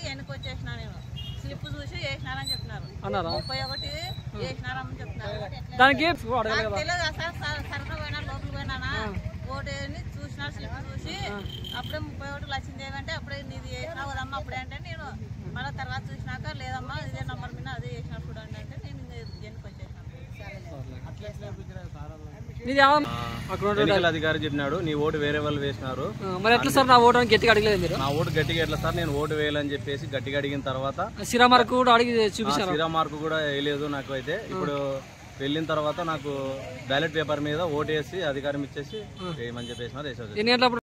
వెనక్కి వచ్చేసిన నేను స్లిప్ చూసి వేసినారని చెప్తున్నారు అన్నారా ముప్పై ఒకటి వేసినారని చెప్తున్నారు దానికి అడగాలి నాకు కదా తెలియదు సార్ సార్ సరదా పోయినా లోపలికి పోయినానా ఓటు వేయని చూసినారు స్లిప్ చూసి అప్పుడే ముప్పై ఒకటి లక్షింది ఏమంటే అప్పుడే నీది వేసినావు కదమ్మా అప్పుడే అంటే నేను మళ్ళీ తర్వాత చూసినాక లేదమ్మా ఇదే నంబర్ మీద అదే వేసినా చూడండి అంటే నేను వెనక్కి వచ్చేసాను నీది ఏమన్నా? అక్కడ ఉండే- ఎన్నికల అధికారి చెప్పినాడు నీ ఓటు వేరే వాళ్ళు వేసినారు ఆ, మరి ఎట్లా సార్ నా ఓటు అని గట్టిగా అడగలేదు మీరు నా ఓటు గట్టిగా ఎట్లా సార్ నేను ఓటు వేయాలని చెప్పేసి గట్టిగా అడిగిన తర్వాత సిరామార్కు కూడా అడిగి ఆ చూపించారు సిరా మార్కు కూడా వేయలేదు నాకు అయితే ఇప్పుడు వెళ్ళిన తర్వాత నాకు బ్యాలెట్ పేపర్ మీద ఓటు వేసి అధికారం ఇచ్చేసి వేయమని చెప్పేసినారు వేసేది ఎన్ని గంటలప్పుడు